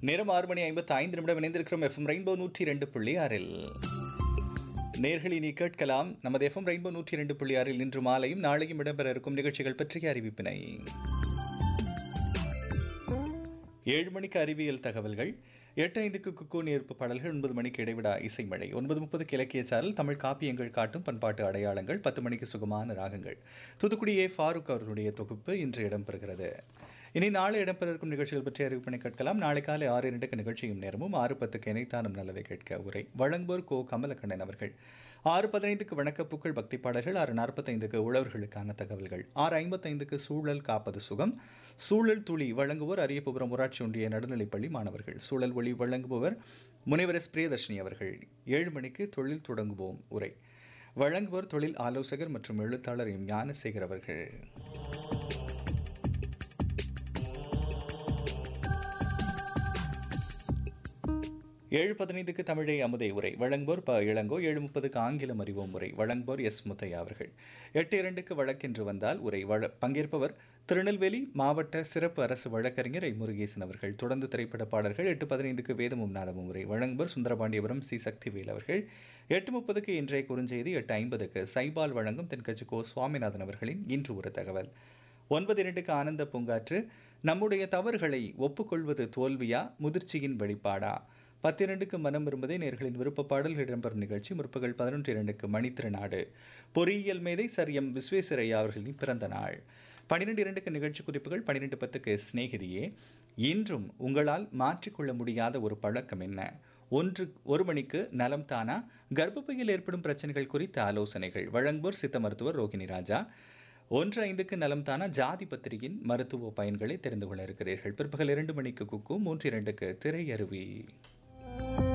நேரம் ஆறு மணி ஐம்பத்தி ஐந்து நிமிடம் இணைந்திருக்கிறோம் எஃப்எம் ரெயின்போ நூற்றி ரெண்டு புள்ளி ஆறில் நேர்களை நீ கேட்கலாம் நமது எஃப்எம் ரெயின்போ நூற்றி ரெண்டு புள்ளி ஆறில் இன்று மாலையும் நாளையும் இடம்பெற இருக்கும் நிகழ்ச்சிகள் பற்றிய அறிவிப்பினை ஏழு மணிக்கு அறிவியல் தகவல்கள் எட்டு ஐந்துக்கு குக்கு நேர்ப்பு பாடல்கள் ஒன்பது மணிக்கு இடைவிடா இசைமழை ஒன்பது முப்பதுக்கு இலக்கிய சாரல் தமிழ் காப்பியங்கள் காட்டும் பண்பாட்டு அடையாளங்கள் பத்து மணிக்கு சுகமான ராகங்கள் தூத்துக்குடி ஏ ஃபாரூக் அவர்களுடைய தொகுப்பு இன்று இடம்பெறுகிறது இனி நாளை இடம்பெற இருக்கும் நிகழ்ச்சிகள் பற்றி அறிவிப்பினை கேட்கலாம் நாளை காலை ஆறு இரண்டுக்கு நிகழ்ச்சியும் நேரமும் ஆறு பத்துக்கு இணைத்தானும் நல்லவை கேட்க உரை வழங்குவோர் கோ கமலக்கண்ணன் அவர்கள் ஆறு பதினைந்துக்கு வணக்கப்புக்கள் பக்தி பாடல்கள் ஆறு நாற்பத்தைந்துக்கு உழவர்களுக்கான தகவல்கள் ஆறு ஐம்பத்தைந்துக்கு சூழல் காப்பது சுகம் சூழல் துளி வழங்குவோர் அரியபுரம் ஊராட்சி ஒன்றிய நடுநிலைப்பள்ளி மாணவர்கள் சூழல் ஒளி வழங்குபவர் முனைவர் எஸ் பிரியதர்ஷினி அவர்கள் ஏழு மணிக்கு தொழில் தொடங்குவோம் உரை வழங்குவோர் தொழில் ஆலோசகர் மற்றும் எழுத்தாளர் எம் ஞானசேகர் அவர்கள் ஏழு பதினைந்துக்கு தமிழை அமுதை உரை வழங்குவோர் ப இளங்கோ ஏழு முப்பதுக்கு ஆங்கிலம் அறிவோம் உரை வழங்குவோர் எஸ் முத்தையா அவர்கள் எட்டு இரண்டுக்கு வழக்கென்று வந்தால் உரை வழ பங்கேற்பவர் திருநெல்வேலி மாவட்ட சிறப்பு அரசு வழக்கறிஞர் ஐ முருகேசன் அவர்கள் தொடர்ந்து திரைப்பட பாடல்கள் எட்டு பதினைந்துக்கு வேதமும் நாதமும் உரை வழங்குவோர் சுந்தரபாண்டியபுரம் சி சக்திவேல் அவர்கள் எட்டு முப்பதுக்கு இன்றைய குறுஞ்செய்தி எட்டு ஐம்பதுக்கு சைபால் வழங்கும் தென்கட்சி கோ சுவாமிநாதன் அவர்களின் இன்று ஒரு தகவல் ஒன்பது இரண்டுக்கு ஆனந்த பூங்காற்று நம்முடைய தவறுகளை ஒப்புக்கொள்வது தோல்வியா முதிர்ச்சியின் வெளிப்பாடா பத்திரண்டுக்கு மனம் விரும்புதே நேர்களின் விருப்ப பாடல்கள் இடம்பெறும் நிகழ்ச்சி முற்பகல் பதினொன்று இரண்டுக்கு மணித்திருநாடு பொறியியல் மேதை சரியம் விஸ்வேஸ்வரையா அவர்களின் பிறந்த நாள் பன்னிரெண்டு இரண்டுக்கு நிகழ்ச்சி குறிப்புகள் பன்னிரெண்டு பத்துக்கு சிநேகிதியே இன்றும் உங்களால் மாற்றிக்கொள்ள முடியாத ஒரு பழக்கம் என்ன ஒன்று ஒரு மணிக்கு நலம் தானா கர்ப்பப்பையில் ஏற்படும் பிரச்சனைகள் குறித்த ஆலோசனைகள் வழங்குவோர் சித்த மருத்துவர் ரோகிணி ராஜா ஒன்று ஐந்துக்கு நலம் தானா ஜாதி பத்திரிகையின் மருத்துவ பயன்களை தெரிந்து கொள்ள இருக்கிறீர்கள் பிற்பகல் இரண்டு மணிக்கு குக்கு மூன்று இரண்டுக்கு திரையருவி